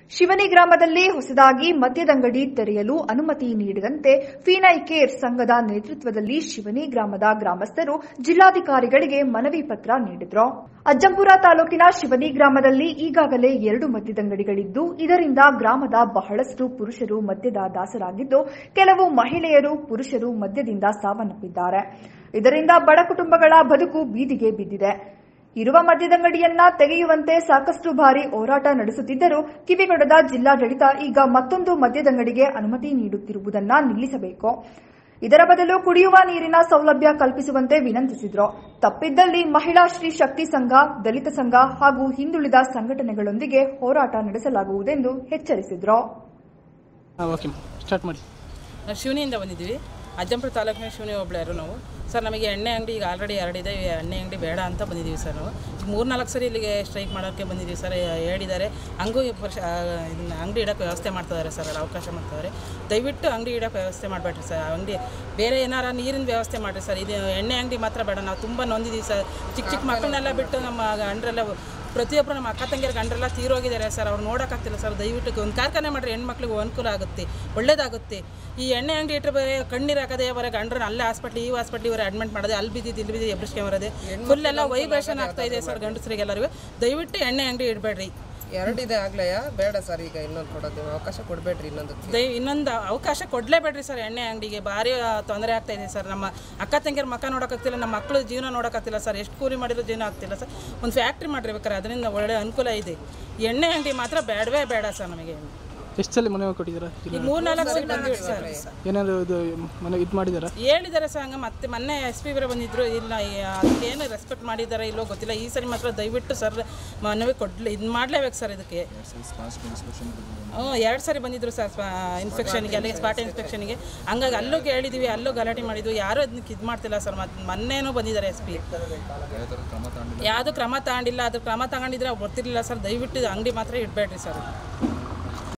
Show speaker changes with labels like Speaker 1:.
Speaker 1: ಶಿವನಿ ಗ್ರಾಮದಲ್ಲಿ ಹೊಸದಾಗಿ ಮದ್ಯದಂಗಡಿ ತೆರೆಯಲು ಅನುಮತಿ ನೀಡಿದಂತೆ ಫಿನೈ ಕೇರ್ ಸಂಘದ ನೇತೃತ್ವದಲ್ಲಿ ಶಿವನಿ ಗ್ರಾಮದ ಗ್ರಾಮಸ್ಥರು ಜಿಲ್ಲಾಧಿಕಾರಿಗಳಿಗೆ ಮನವಿ ಪತ್ರ ನೀಡಿದ್ರು ಅಜ್ಜಂಪುರ ತಾಲೂಕಿನ ಶಿವನಿ ಗ್ರಾಮದಲ್ಲಿ ಈಗಾಗಲೇ ಎರಡು ಮದ್ಯದಂಗಡಿಗಳಿದ್ದು ಇದರಿಂದ ಗ್ರಾಮದ ಬಹಳಷ್ಟು ಪುರುಷರು ಮದ್ಯದ ದಾಸರಾಗಿದ್ದು ಕೆಲವು ಮಹಿಳೆಯರು ಪುರುಷರು ಮದ್ಯದಿಂದ ಸಾವನ್ನಪ್ಪಿದ್ದಾರೆ ಇದರಿಂದ ಬಡ ಕುಟುಂಬಗಳ ಬದುಕು ಬೀದಿಗೆ ಬಿದ್ದಿದೆ ಇರುವ ಮದ್ಯದಂಗಡಿಯನ್ನ ತೆಗೆಯುವಂತೆ ಸಾಕಷ್ಟು ಬಾರಿ ಹೋರಾಟ ನಡೆಸುತ್ತಿದ್ದರೂ ಕಿವಿಗೊಡದ ಜಿಲ್ಲಾಡಳಿತ ಈಗ ಮತ್ತೊಂದು ಮದ್ಯದಂಗಡಿಗೆ ಅನುಮತಿ ನೀಡುತ್ತಿರುವುದನ್ನ ನಿಲ್ಲಿಸಬೇಕು ಇದರ ಬದಲು ಕುಡಿಯುವ ನೀರಿನ ಸೌಲಭ್ಯ ಕಲ್ಪಿಸುವಂತೆ ವಿನಂತಿಸಿದ್ರು ತಪ್ಪಿದ್ದಲ್ಲಿ ಮಹಿಳಾ ಶ್ರೀ ಶಕ್ತಿ ಸಂಘ ದಲಿತ ಸಂಘ ಹಾಗೂ ಹಿಂದುಳಿದ ಸಂಘಟನೆಗಳೊಂದಿಗೆ ಹೋರಾಟ ನಡೆಸಲಾಗುವುದೆಂದು ಎಚ್ಚರಿಸಿದ್ರು
Speaker 2: ಹಾಂ ಓಕೆ ಸ್ಟಾರ್ಟ್ ಮಾಡಿ
Speaker 3: ನಾವು ಶಿವನಿಯಿಂದ ಬಂದಿದ್ದೀವಿ ಅಜ್ಜಂಪುರ ತಾಲೂಕಿನ ಶಿವನಿ ಒಬ್ಳ್ಯಾರು ನಾವು ಸರ್ ನಮಗೆ ಎಣ್ಣೆ ಅಂಗಡಿ ಈಗ ಆಲ್ರೆಡಿ ಎರಡಿದೆ ಈ ಎಣ್ಣೆ ಅಂಗಡಿ ಬೇಡ ಅಂತ ಬಂದಿದ್ದೀವಿ ಸರ್ ನಾವು ಈಗ ಮೂರ್ನಾಲ್ಕು ಸರಿ ಇಲ್ಲಿಗೆ ಸ್ಟ್ರೈಕ್ ಮಾಡೋಕ್ಕೆ ಬಂದಿದ್ದೀವಿ ಸರ್ ಹೇಳಿದ್ದಾರೆ ಹಂಗೂ ಈ ವರ್ಷ ಇದನ್ನ ಅಂಗಡಿ ಇಡೋಕ್ಕೆ ವ್ಯವಸ್ಥೆ ಮಾಡ್ತಿದ್ದಾರೆ ಸರ್ ಅಲ್ಲಿ ಅವಕಾಶ ಮಾಡ್ತಿದ್ದಾರೆ ದಯವಿಟ್ಟು ಅಂಗಡಿ ಇಡೋಕ್ಕೆ ವ್ಯವಸ್ಥೆ ಮಾಡಬೇಡ್ರಿ ಸರ್ ಅಂಗಡಿ ಬೇರೆ ಏನಾರ ನೀರಿನ ವ್ಯವಸ್ಥೆ ಮಾಡಿರಿ ಸರ್ ಇದು ಎಣ್ಣೆ ಅಂಗಡಿ ಮಾತ್ರ ಬೇಡ ನಾವು ತುಂಬ ನೊಂದಿದ್ದೀವಿ ಸರ್ ಚಿಕ್ಕ ಚಿಕ್ಕ ಮಕ್ಕಳನ್ನೆಲ್ಲ ಬಿಟ್ಟು ನಮ್ಮ ಗಂಡರೆಲ್ಲ ಪ್ರತಿಯೊಬ್ಬರು ನಮ್ಮ ಅಕ್ಕ ತಂಗಿಯರ ಗಂಡರೆಲ್ಲ ತೀರೋಗಿದ್ದಾರೆ ಸರ್ ಅವ್ರು ನೋಡೋಕ್ಕಾಗ್ತಿಲ್ಲ ಸರ್ ದಯವಿಟ್ಟು ಒಂದು ಕಾರ್ಖಾನೆ ಮಾಡಿರಿ ಹೆಣ್ಮಕ್ಳಿಗೆ ಅನುಕೂಲ ಆಗುತ್ತೆ ಒಳ್ಳೇದಾಗುತ್ತೆ ಈ ಎಣ್ಣೆ ಅಂಗಡಿ ಇಟ್ಟರೆ ಬರೀ ಕಣ್ಣೀರು ಹಾಕೋದೇ ಬರೀ ಗಂಡ್ರನ್ನ ಅಲ್ಲೇ ಹಾಸ್ಪಿಟ್ಲ್ ಈ ಹಾಸ್ಪಿಟ್ಲ್ ಇವರೇ ಅಡ್ಮಿಟ್ ಮಾಡೋದು ಅಲ್ಲಿ ಬಿದ್ದಿದ್ದು ಇಲ್ಲಿ ಬಿದ್ದು ಎಬ್ರಿಸ್ಕೆ ಬರೋದೆ ಫುಲ್ ಎಲ್ಲ ವೈಬ್ರೇಷನ್ ಆಗ್ತಾ ಇದೆ ಸರ್ ಗಂಡಸರಿಗೆಲ್ಲರಿಗೂ ದಯವಿಟ್ಟು ಎಣ್ಣೆ ಅಂಗಡಿ ಇಡಬೇಡ್ರಿ
Speaker 4: ಎರಡಿದೆ ಆಗ್ಲಯ್ಯ ಬೇಡ ಸರ್ ಈಗ ಇನ್ನೊಂದು ಕೊಡೋದು ಅವಕಾಶ ಕೊಡಬೇಡ್ರಿ ಇನ್ನೊಂದು
Speaker 3: ದಯ ಇನ್ನೊಂದು ಅವಕಾಶ ಕೊಡಲೇಬೇಡ್ರಿ ಸರ್ ಎಣ್ಣೆ ಅಂಗಡಿಗೆ ಭಾರಿ ತೊಂದರೆ ಆಗ್ತಾ ಇದೆ ಸರ್ ನಮ್ಮ ಅಕ್ಕ ತಂಗಿಯರ ಮಕ್ಕ ನೋಡೋಕ್ಕಾಗ್ತಿಲ್ಲ ನಮ್ಮ ಮಕ್ಕಳು ಜೀವನ ನೋಡೋಕ್ಕಾಗ್ತಿಲ್ಲ ಸರ್ ಎಷ್ಟು ಕೂಲಿ ಮಾಡಿರೋ ಜೀವನ ಆಗ್ತಿಲ್ಲ ಸರ್ ಒಂದು ಫ್ಯಾಕ್ಟ್ರಿ ಮಾಡಿರ್ಬೇಕಾರೆ ಅದರಿಂದ ಒಳ್ಳೆ ಅನುಕೂಲ ಇದೆ ಎಣ್ಣೆ ಅಂಗಡಿ ಮಾತ್ರ ಬೇಡವೇ ಬೇಡ ಸರ್ ನಮಗೆ
Speaker 2: ಎಷ್ಟು ಸಲ ಮನೆ ಕೊಟ್ಟಿದ್ದೀರಾ
Speaker 3: ಈಗ ಮೂರು ನಾಲ್ಕು ಸಲ ಬಂದಿವಿ ಸರ್
Speaker 2: ಏನಾದ್ರು ಇದು ಮನೆ ಇದು ಮಾಡಿದ್ದಾರಾ
Speaker 3: ಹೇಳಿದ್ದಾರೆ ಸರ್ ಹಂಗೆ ಮತ್ತೆ ಮೊನ್ನೆ ಎಸ್ ಪಿ ಬೇರೆ ಬಂದಿದ್ರು ಇಲ್ಲ ಈ- ಅದಕ್ಕೇನು ರೆಸ್ಪೆಕ್ಟ್ ಮಾಡಿದ್ದಾರೆ ಇಲ್ಲೋ ಗೊತ್ತಿಲ್ಲ ಈ ಸರಿ ಮಾತ್ರ ದಯವಿಟ್ಟು ಸರ್ ಮನವಿ ಕೊಡ್ಲಿ ಇದು ಮಾಡಲೇಬೇಕು ಸರ್ ಇದಕ್ಕೆ ಹ್ಞೂ ಎರಡು ಸರಿ ಬಂದಿದ್ರು ಸರ್ ಇನ್ಸ್ಪೆಕ್ಷನ್ಗೆ ಅಲ್ಲಿಗೆ ಸ್ಪಾಟ್ ಇನ್ಸ್ಪೆಕ್ಷನ್ಗೆ ಹಂಗಾಗಿ ಅಲ್ಲೂ ಕೇಳಿದ್ವಿ ಅಲ್ಲೂ ಗಲಾಟೆ ಮಾಡಿದ್ವಿ ಯಾರೂ ಅದಕ್ಕೆ ಇದು ಮಾಡ್ತಿಲ್ಲ ಸರ್ ಮತ್ತೆ ಮೊನ್ನೆನೂ ಬಂದಿದ್ದಾರೆ ಎಸ್ ಪಿ ಯಾವುದು ಕ್ರಮ ತಗೊಂಡಿಲ್ಲ ಅದು ಕ್ರಮ ತಗೊಂಡಿದ್ರೆ ಅವ್ರು ಬರ್ತಿರ್ಲಿಲ್ಲ ಸರ್ ದಯವಿಟ್ಟು ಅಂಗಡಿ ಮಾತ್ರ ಇಡಬೇಡ್ರಿ ಸರ್